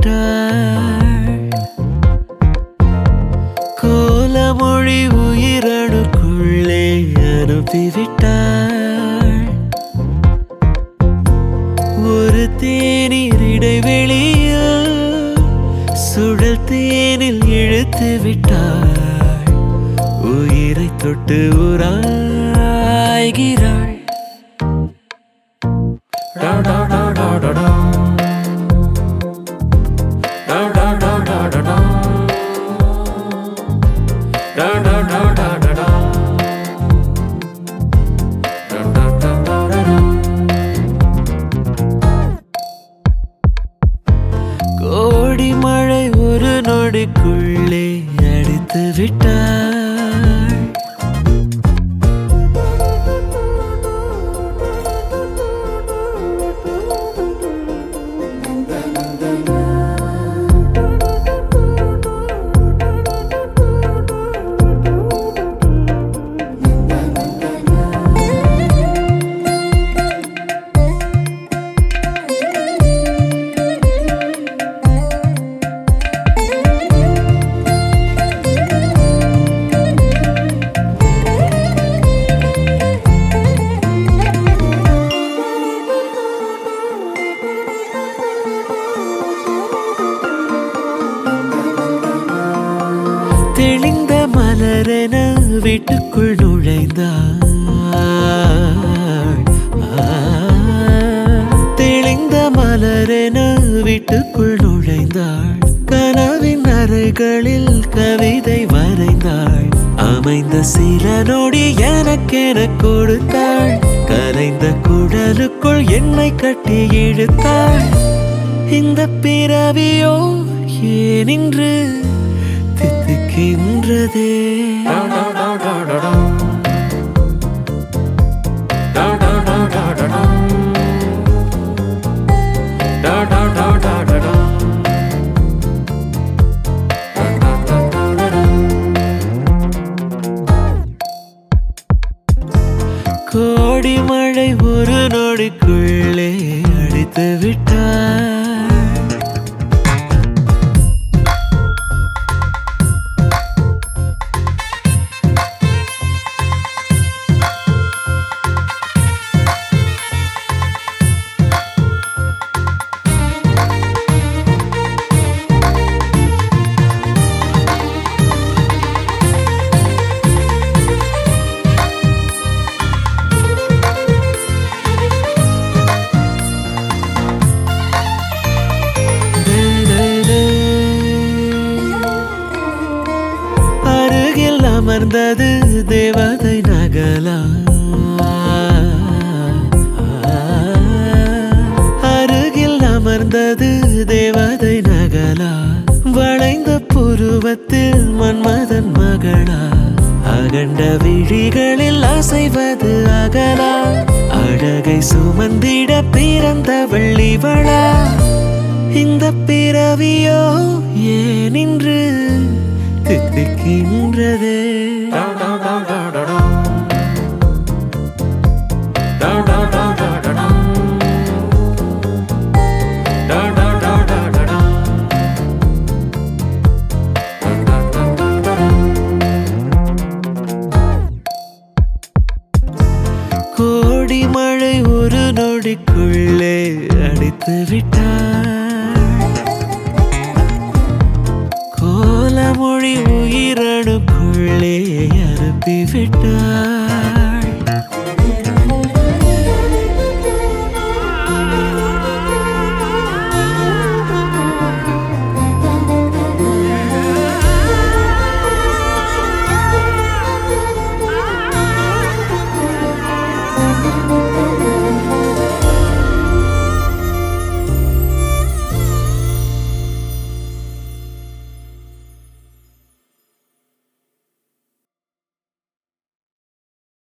விட்டாள் கோலமொழி உயிரணுக்குள்ளே அனுப்பிவிட்டாள் ஒரு தேநீர் இடைவெளியில் சுழல் தேனில் இழுத்து விட்டாள் உயிரை தொட்டு உராய்கிறாள் டா டா டா டா டா டா. டா டா டா டா டா டா. டா டா டா டா டா டா. டா டா டா டா டா டா. கோடி மழை ஒரு நொடிக்குள்ளே அடித்து விட்டாள் தெளிந்த மலரென வீட்டுக்குள் நுழைந்தாள் ஆ, தெளிந்த மலரென வீட்டுக்குள் நுழைந்தாள் கனவின் அறைகளில் கவிதை வரைந்தாள் அமைந்த சில நொடி எனக்கென கொடுத்தாள் கலைந்த குடலுக்குள் என்னை கட்டி இழுத்தாள் இந்த பிறவியோ ஏனின்று தித்திக்கின்றதே கோடி மழை ஒரு நொடிக்குள்ளே அடித்து விட்டார் அருகில் அமர்ந்தது தேவதை நகலா அருகில் அமர்ந்தது தேவதை நகலா வளைந்த புருவத்தில் மன்மதன் மகளா அகண்ட விழிகளில் அசைவது அகலா அழகை சுமந்திட பிறந்த வெள்ளிவளா இந்த பிறவியோ ஏனின்று தித்திக்கின்றதே கோடி மழை ஒரு நொடிக்குள்ளே அடித்து விட்டாள் கோலமொழி உயிரணுக்குள்ளே அனுப்பிவிட்டாள்